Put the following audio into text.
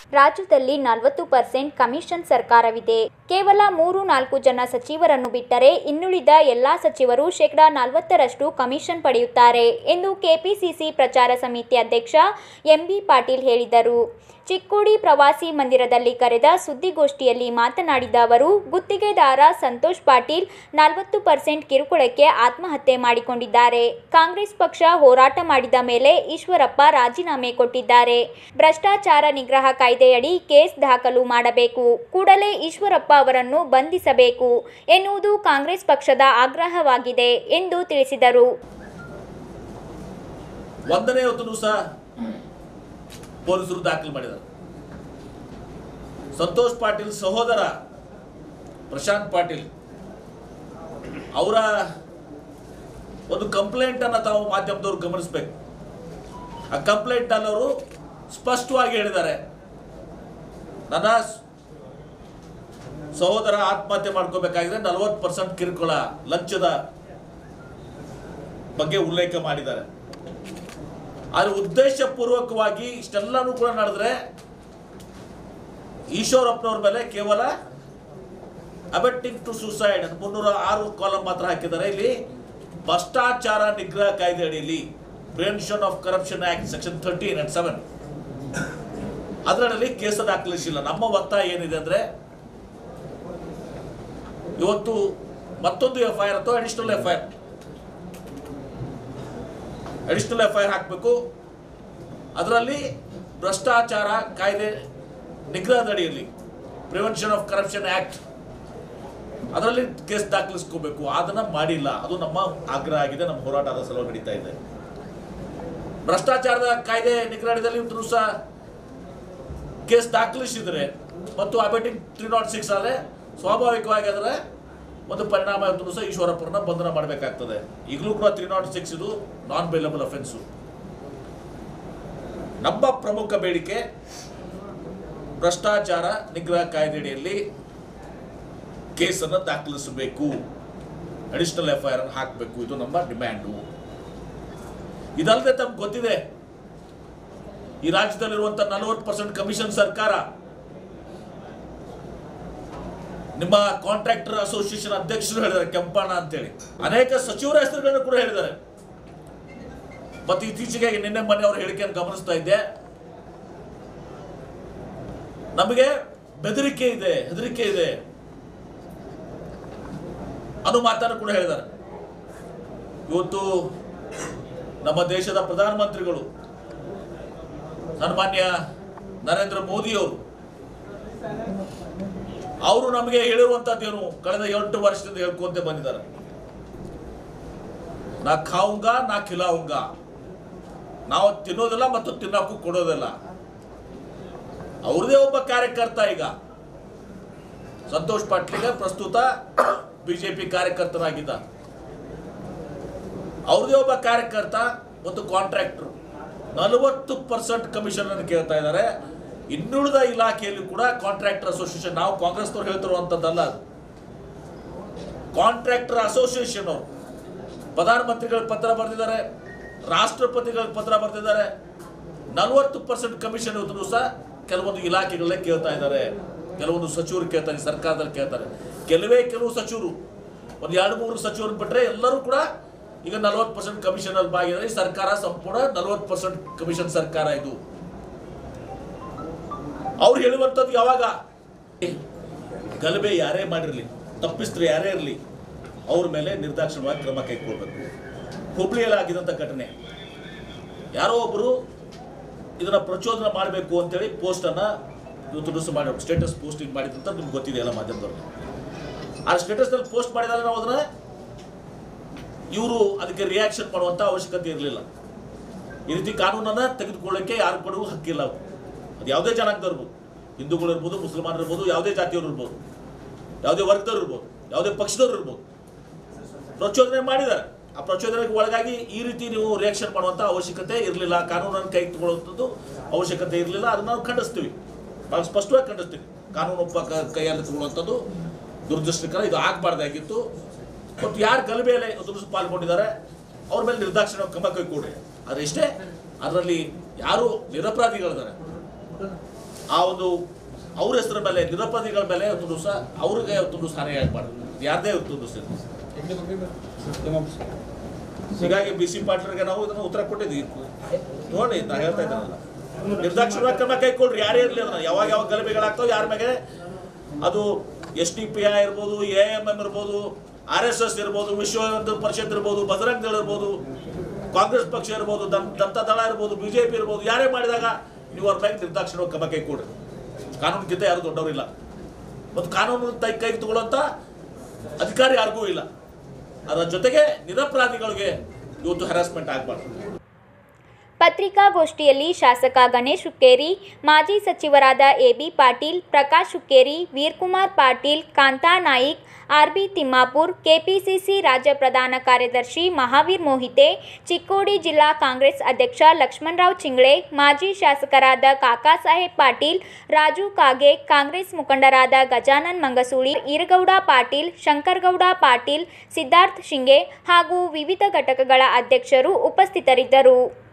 ರಾಜ್ಯದಲ್ಲಿ ನಲವತ್ತು percent commission ಸರ್ಕಾರವಿದೆ ಕೇವಲ ಮೂರು ನಾಲ್ಕು ಜನ ಸಚಿವರನ್ನು ಬಿಟ್ಟರೆ ಇನ್ನುಳಿದ ಎಲ್ಲಾ ಸಚಿವರು ಶೇಕಡಾ ನಲವತ್ತರಷ್ಟು ಕಮಿಷನ್ ಪಡೆಯುತ್ತಾರೆ ಎಂದು ಕೆಪಿಸಿಸಿ ಪ್ರಚಾರ ಸಮಿತಿ ಅಧ್ಯಕ್ಷ ಎಂಬಿ ಪಾಟೀಲ್ ಹೇಳಿದರು ಚಿಕ್ಕೋಡಿ ಪ್ರವಾಸಿ ಮಂದಿರದಲ್ಲಿ ಕರೆದ ಸುದ್ದಿಗೋಷ್ಠಿಯಲ್ಲಿ ಮಾತನಾಡಿದ ಅವರು ಗುತ್ತಿಗೆದಾರ ಸಂತೋಷ್ ಪಾಟೀಲ್ ನಲವತ್ತು ಪರ್ಸೆಂಟ್ ಕಿರುಕುಳಕ್ಕೆ ಆತ್ಮಹತ್ಯೆ ಮಾಡಿಕೊಂಡಿದ್ದಾರೆ ಕಾಂಗ್ರೆಸ್ ಪಕ್ಷ ಹೋರಾಟ ಮಾಡಿದ ಮೇಲೆ ಈಶ್ವರಪ್ಪ ರಾಜೀನಾಮೆ ಕೊಟ್ಟಿದ್ದಾರೆ ಭ್ರಷ್ಟಾಚಾರ ನಿಗ್ರಹ ಕಾಯ್ದೆಯಡಿ ಕೇಸ್ ದಾಖಲು ಮಾಡಬೇಕು ಕೂಡಲೇ ಈಶ್ವರಪ್ಪ ಅವರನ್ನು ಬಂಧಿಸಬೇಕು ಎನ್ನುವುದು ಕಾಂಗ್ರೆಸ್ ಪಕ್ಷದ ಆಗ್ರಹವಾಗಿದೆ ಎಂದು ತಿಳಿಸಿದರು ಒಂದನೇ ಹೊತ್ತು ಸಹ ಪೊಲೀಸರು ದಾಖಲು ಮಾಡಿದ್ದಾರೆ ಸಂತೋಷ್ ಪಾಟೀಲ್ ಸಹೋದರ ಪ್ರಶಾಂತ್ ಪಾಟೀಲ್ ಅವರ ಒಂದು ಕಂಪ್ಲೇಂಟ್ ಅನ್ನ ತಾವು ಮಾಧ್ಯಮದವರು ಗಮನಿಸಬೇಕು ಆ ಕಂಪ್ಲೇಂಟ್ ಅಲ್ಲಿ ಅವರು ಸ್ಪಷ್ಟವಾಗಿ ಹೇಳಿದ್ದಾರೆ ನನ್ನ ಸ್- ಸಹೋದರ ಆತ್ಮಹತ್ಯೆ ಮಾಡ್ಕೋಬೇಕಾಗಿದ್ರೆ ನಲವತ್ತು ಪರ್ಸೆಂಟ್ ಕಿರುಕುಳ ಲಂಚದ ಬಗ್ಗೆ ಉಲ್ಲೇಖ ಮಾಡಿದ್ದಾರೆ ಆದ್ರೆ ಉದ್ದೇಶಪೂರ್ವಕವಾಗಿ ಇಷ್ಟೆಲ್ಲನೂ ಕೂಡ ನಡೆದ್ರೆ ಈಶ್ವರಪ್ಪನವ್ರ ಮೇಲೆ ಕೇವಲ ಅಬೆಟ್ಟಿಂಗ್ ಟು ಸುಸೈಡ್ ಅಂತ ಮುನ್ನೂರ ಆರು ಕಾಲಂ ಮಾತ್ರ ಹಾಕಿದ್ದಾರೆ ಇಲ್ಲಿ ಭ್ರಷ್ಟಾಚಾರ ನಿಗ್ರಹ ಕಾಯ್ದೆ ಅಡಿಯಲ್ಲಿ prevention of corruption act section thirteen and seven ಅದರಲ್ಲಿ ಕೇಸ ದಾಖಲಿಸಿಲ್ಲ ನಮ್ಮ ಒತ್ತಾಯ ಏನಿದೆ ಅಂದ್ರೆ ಇವತ್ತು ಮತ್ತೊಂದು ಎಫ್ ಐ ಆರ್ ಅಥವಾ additional F I R additional F I R ಹಾಕಬೇಕು ಅದರಲ್ಲಿ ಭ್ರಷ್ಟಾಚಾರ ಕಾಯ್ದೆ ನಿಗ್ರಹದ ಅಡಿಯಲ್ಲಿ ಪ್ರಿವೆನ್ಷನ್ ಆಫ್ ಕರಪ್ಷನ್ ಆಕ್ಟ್ ಅದರಲ್ಲಿ ಕೇಸ್ ದಾಖಲಿಸ್ಕೋಬೇಕು ಅದನ್ನ ಮಾಡಿಲ್ಲ ಅದು ನಮ್ಮ ಆಗ್ರಹ ಆಗಿದೆ ನಮ್ಮ ಹೋರಾಟದ ಸಲುವಾಗಿ ನಡೀತಾ ಇದೆ ಭ್ರಷ್ಟಾಚಾರದ ಕಾಯ್ದೆ ನಿಗ್ರಹದಲ್ಲಿ ಇದ್ರು ಸಹ ಕೇಸ್ ದಾಖಲಿಸಿದರೆ ಮತ್ತು ಅಬೇಟಿಂಗ್ ತ್ರೀ ನಾಟ್ ಸಿಕ್ಸ್ ಆದರೆ ಸ್ವಾಭಾವಿಕವಾಗಿ ಅದರ ಒಂದು ಪರಿಣಾಮ ಇವತ್ತು ಸಹ ಈಶ್ವರಪ್ಪರನ್ನ ಬಂಧನ ಮಾಡಬೇಕಾಗ್ತದೆ ಈಗಲೂ ಕೂಡ ತ್ರೀ ನಾಟ್ ಸಿಕ್ಸ್ ಇದು ನಾನ್ ಬೇಲಬಲ್ ಅಫೆನ್ಸು ನಮ್ಮ ಪ್ರಮುಖ ಬೇಡಿಕೆ ಭ್ರಷ್ಟಾಚಾರ ನಿಗ್ರಹ ಕಾಯ್ದೆಯಡಿಯಲ್ಲಿ ಕೇಸನ್ನು ದಾಖಲಿಸಬೇಕು ಅಡಿಷನಲ್ ಎಫ್ ಐ ಆರ್ ಹಾಕಬೇಕು ಇದು ನಮ್ಮ ಡಿಮ್ಯಾಂಡು ಇದಲ್ಲದೆ ತಮ್ಗೆ ಗೊತ್ತಿದೆ ಈ ರಾಜ್ಯದಲ್ಲಿರುವಂತ ನಲವತ್ತು ಪರ್ಸೆಂಟ್ ಕಮಿಷನ್ ಸರ್ಕಾರ ನಿಮ್ಮ ಕಾಂಟ್ರಾಕ್ಟರ್ ಅಸೋಸಿಯೇಷನ್ ಅಧ್ಯಕ್ಷರು ಹೇಳಿದ್ದಾರೆ ಕೆಂಪಣ್ಣ ಅಂತೇಳಿ ಅನೇಕ ಸಚಿವರ ಹೆಸರುಗಳನ್ನು ಕೂಡ ಹೇಳಿದ್ದಾರೆ ಮತ್ತು ಇತ್ತೀಚೆಗೆ ನಿನ್ನೆ ಮೊನ್ನೆ ಅವರ ಹೇಳಿಕೆಯನ್ನು ಗಮನಿಸ್ತಾ ಇದ್ದೆ ನಮಗೆ ಬೆದರಿಕೆ ಇದೆ ಹೆದರಿಕೆ ಇದೆ ಅನ್ನೋ ಮಾತನ್ನು ಕೂಡ ಹೇಳಿದ್ದಾರೆ ಇವತ್ತು ನಮ್ಮ ದೇಶದ ಪ್ರಧಾನಮಂತ್ರಿಗಳು ಸನ್ಮಾನ್ಯ ನರೇಂದ್ರ ಮೋದಿಯವರು ಅವರು ನಮಗೆ ಹೇಳಿರುವಂತದ್ದೇನು ಕಳೆದ ಎಂಟು ವರ್ಷದಿಂದ ಹೇಳ್ಕೊಂತ ಬಂದಿದ್ದಾರೆ ನಾ ಖಾವುಂಗ ನಾ ಖಿಲಾವುಂಗ ನಾವು ತಿನ್ನೋದಿಲ್ಲ ಮತ್ತು ತಿನ್ನಕ್ಕೂ ಕೊಡೋದಿಲ್ಲ ಅವ್ರದೇ ಒಬ್ಬ ಕಾರ್ಯಕರ್ತ ಈಗ ಸಂತೋಷ್ ಪಾಟೀಲ್ಗೆ ಪ್ರಸ್ತುತ ಬಿಜೆಪಿ ಕಾರ್ಯಕರ್ತನಾಗಿದ್ದ ಅವ್ರದೇ ಒಬ್ಬ ಕಾರ್ಯಕರ್ತ ಮತ್ತು ಕಾಂಟ್ರಾಕ್ಟರ್ ನಲವತ್ತು ಪರ್ಸೆಂಟ್ ಕಮಿಷನ್ ಅನ್ನು ಕೇಳ್ತಾ ಇದ್ದಾರೆ ಇನ್ನುಳಿದ ಇಲಾಖೆಯಲ್ಲಿ ಕೂಡ ಕಾಂಟ್ರಾಕ್ಟರ್ ಅಸೋಸಿಯೇಷನ್ ನಾವು ಕಾಂಗ್ರೆಸ್ನವ್ರು ಹೇಳ್ತಿರುವಂತದ್ದಲ್ಲ ಅದು ಕಾಂಟ್ರಾಕ್ಟರ್ ಅಸೋಸಿಯೇಷನ್ ಅವರು ಪ್ರಧಾನಮಂತ್ರಿಗಳ ಪತ್ರ ಬರೆದಿದ್ದಾರೆ ರಾಷ್ಟ್ರಪತಿಗಳ ಪತ್ರ ಬರೆದಿದ್ದಾರೆ ನಲವತ್ತು ಪರ್ಸೆಂಟ್ ಕಮಿಷನ್ ಇವತ್ತು ಸಹ ಕೆಲವೊಂದು ಇಲಾಖೆಗಳಲ್ಲೇ ಕೇಳ್ತಾ ಇದ್ದಾರೆ ಕೆಲವೊಂದು ಸಚಿವರು ಕೇಳ್ತಾರೆ ಸರ್ಕಾರದಲ್ಲಿ ಕೇಳ್ತಾರೆ ಕೆಲವೇ ಕೆಲವು ಸಚಿವರು ಒಂದು ಎರಡು ಮೂರು ಸಚಿವರು ಬಿಟ್ಟರೆ ಎಲ್ಲರೂ ಕೂಡ ಈಗ ನಲವತ್ತು ಪರ್ಸೆಂಟ್ ಕಮಿಷನ್ ಅಲ್ಲಿ ಭಾಗಿದ್ದಾರೆ ಈ ಸರ್ಕಾರ ಸಂಪೂರ್ಣ ನಲವತ್ತು ಪರ್ಸೆಂಟ್ ಕಮಿಷನ್ ಸರ್ಕಾರ ಇದು ಅವ್ರು ಹೇಳುವಂಥದ್ದು ಯಾವಾಗ ಗಲಭೆ ಯಾರೇ ಮಾಡಿರಲಿ ತಪ್ಪಿಸ್ತ್ರೆ ಯಾರೇ ಇರಲಿ ಅವ್ರ ಮೇಲೆ ನಿರ್ದಾಕ್ಷಿಣ್ಯವಾಗಿ ಕ್ರಮ ಕೈಗೊಳ್ಬೇಕು ಹುಬ್ಳಿಯಲ್ಲಿ ಆಗಿದಂಥ ಘಟನೆ ಯಾರೋ ಒಬ್ಬರು ಇದನ್ನ ಪ್ರಚೋದನೆ ಮಾಡಬೇಕು ಅಂತೇಳಿ ಪೋಸ್ಟನ್ನು ಇವತ್ತು ದಿವಸ ಮಾಡಿ ಸ್ಟೇಟಸ್ ಪೋಸ್ಟಿಂಗ್ ಮಾಡಿದಂತ ನಿಮ್ಗೆ ಗೊತ್ತಿದೆ ಎಲ್ಲ ಮಾಧ್ಯಮದವ್ರಿಗೆ ಆ ಸ್ಟೇಟಸ್ನಲ್ಲಿ ಪೋಸ್ಟ್ ಮಾಡಿದಾಗ ನಾವು ಅದನ್ನ ಇವರು ಅದಕ್ಕೆ ರಿಯಾಕ್ಷನ್ ಮಾಡುವಂಥ ಅವಶ್ಯಕತೆ ಇರಲಿಲ್ಲ ಈ ರೀತಿ ಕಾನೂನನ್ನು ತೆಗೆದುಕೊಳ್ಳಕ್ಕೆ ಯಾರು ಕೊಡುವ ಹಕ್ಕಿಲ್ಲ ಅದು ಅದು ಯಾವುದೇ ಜನಾಂಗದವ್ರು ಇರ್ಬೋದು ಹಿಂದೂಗಳು ಇರ್ಬೋದು ಮುಸಲ್ಮಾನರು ಇರ್ಬೋದು ಯಾವುದೇ ಜಾತಿಯವರು ಇರ್ಬೋದು ಯಾವುದೇ ವರ್ಗದವ್ರು ಇರ್ಬೋದು ಯಾವುದೇ ಪಕ್ಷದವ್ರು ಇರ್ಬೋದು ಪ್ರಚೋದನೆ ಮಾಡಿದ್ದಾರೆ ಆ ಪ್ರಚೋದನೆಗೆ ಒಳಗಾಗಿ ಈ ರೀತಿ ನೀವು ರಿಯಾಕ್ಷನ್ ಮಾಡುವಂಥ ಅವಶ್ಯಕತೆ ಇರಲಿಲ್ಲ ಕಾನೂನನ್ನು ಕೈ ತಗೊಳ್ಳುವಂಥದ್ದು ಅವಶ್ಯಕತೆ ಇರಲಿಲ್ಲ ಅದನ್ನ ನಾವು ಖಂಡಿಸ್ತೀವಿ ಭಾಳ ಸ್ಪಷ್ಟವಾಗಿ ಖಂಡಿಸ್ತೀವಿ ಕಾನೂನು ಒಬ್ಬ ಕ- ಕೈಯಲ್ಲಿ ತಗೊಳ್ಳುವಂಥದ್ದು ದುರದೃಷ್ಟಕರ ಇದು ಆಗಬಾರ್ದಾಗಿತ್ತು ಮತ್ತು ಯಾರು ಗಲಭೆಯಲ್ಲಿ ದುರುಸ್ ಪಾಲ್ಗೊಂಡಿದ್ದಾರೆ ಅವ್ರ ಮೇಲೆ ನಿರ್ದಾಕ್ಷಿಣ್ಯ ಕ್ರಮ ಕೈಗೊಳ್ರಿ ಆದರೆ ಇಷ್ಟೇ ಅದರಲ್ಲಿ ಯಾರು ನಿರಪರಾಧಿಗಳಿದ್ದಾರೆ ಆ ಒಂದು ಅವ್ರ ಹೆಸರ ಮೇಲೆ ನಿರಪರಾಧಿಗಳ ಮೇಲೆ ಒಂದು ದಿವಸ ಅವ್ರಿಗೆ ಒಂದು ದಿವಸ ಹಾನಿ ಆಗಬಾರ್ದು ಯಾರದೇ ಒಂದು ದಿವಸ ಹೀಗಾಗಿ ಬಿ ಸಿ ಪಾಟೀಲ್ಗೆ ನಾವು ಇದನ್ನು ಉತ್ತರ ಕೊಟ್ಟಿದ್ವಿ ನೋಡಿ ನಾ ಹೇಳ್ತಾ ಇದ್ದಾನಲ್ಲ ನಿರ್ದಾಕ್ಷಿಣ್ಯವಾಗಿ ಕ್ರಮ ಕೈಗೊಳ್ರಿ ಯಾರೇ ಇರಲಿ ಅದನ್ನ ಯಾವಾಗ ಯಾವಾಗ ಗಲಭೆಗಳಾಗ್ತಾವ ಯಾರ ಮೇಲೆ ಅದು ಎಸ್ ಡಿ ಪಿ ಐ ಇರ್ಬೋದು ಎ ಎಮ್ ಎಮ್ ಇರ್ಬೋದು ಆರ್ ಎಸ್ ಎಸ್ ಇರ್ಬೋದು ವಿಶ್ವ ಹಿಂದೂ ಪರಿಷತ್ ಇರ್ಬೋದು ಬಜರಂಗ್ ದಳ ಇರ್ಬೋದು ಕಾಂಗ್ರೆಸ್ ಪಕ್ಷ ಇರ್ಬೋದು ದಂ- ಜನತಾ ದಳ ಇರ್ಬೋದು ಬಿಜೆಪಿ ಇರ್ಬೋದು ಯಾರೇ ಮಾಡಿದಾಗ ನೀವು ಅವ್ರ ಮೇಲೆ ನಿರ್ದಾಕ್ಷಿಣ್ಯವಾಗಿ ಕ್ರಮ ಕೈಗೊಳ್ರಿ ಕಾನೂನಿಗಿಂತ ಯಾರು ದೊಡ್ಡವರಿಲ್ಲ ಮತ್ತು ಕಾನೂನು ತೈ ಕೈಗೆ ತಗೊಳ್ಳೋಂಥ ಅಧಿಕಾರಿ ಯಾರಿಗೂ ಇಲ್ಲ ಅದರ ಜೊತೆಗೆ ನಿರಪರಾಧಿಗಳಿಗೆ ಇವತ್ತು ಹರಾಸ್ಮೆಂಟ್ ಆಗಬಾರ್ದು ಪತ್ರಿಕಾಗೋಷ್ಠಿಯಲ್ಲಿ ಶಾಸಕ ಗಣೇಶ್ ಹುಕ್ಕೇರಿ ಮಾಜಿ ಸಚಿವರಾದ A B Patil Prakash Hukkeri Veerkumar Patil Kanta Naik R B Timmapur KPCC ರಾಜ್ಯ ಪ್ರಧಾನ ಕಾರ್ಯದರ್ಶಿ ಮಹಾವೀರ್ ಮೋಹಿತೆ ಚಿಕ್ಕೋಡಿ ಜಿಲ್ಲಾ ಕಾಂಗ್ರೆಸ್ ಅಧ್ಯಕ್ಷ ಲಕ್ಷ್ಮಣರಾವ್ ಚಿಂಗ್ಳೆ ಮಾಜಿ ಶಾಸಕರಾದ ಕಾಕಾ ಸಾಹೇಬ್ ಪಾಟೀಲ್ ರಾಜು ಕಾಗೆ ಕಾಂಗ್ರೆಸ್ ಮುಖಂಡರಾದ ಗಜಾನನ್ ಮಂಗಸೂಳಿ ಈರಗೌಡ ಪಾಟೀಲ್ ಶಂಕರಗೌಡ ಪಾಟೀಲ್ ಸಿದ್ಧಾರ್ಥ್ ಶಿಂಗೆ ಹಾಗೂ ವಿವಿಧ ಘಟಕಗಳ ಅಧ್ಯಕ್ಷರು ಉಪಸ್ಥಿತರಿದ್ದರು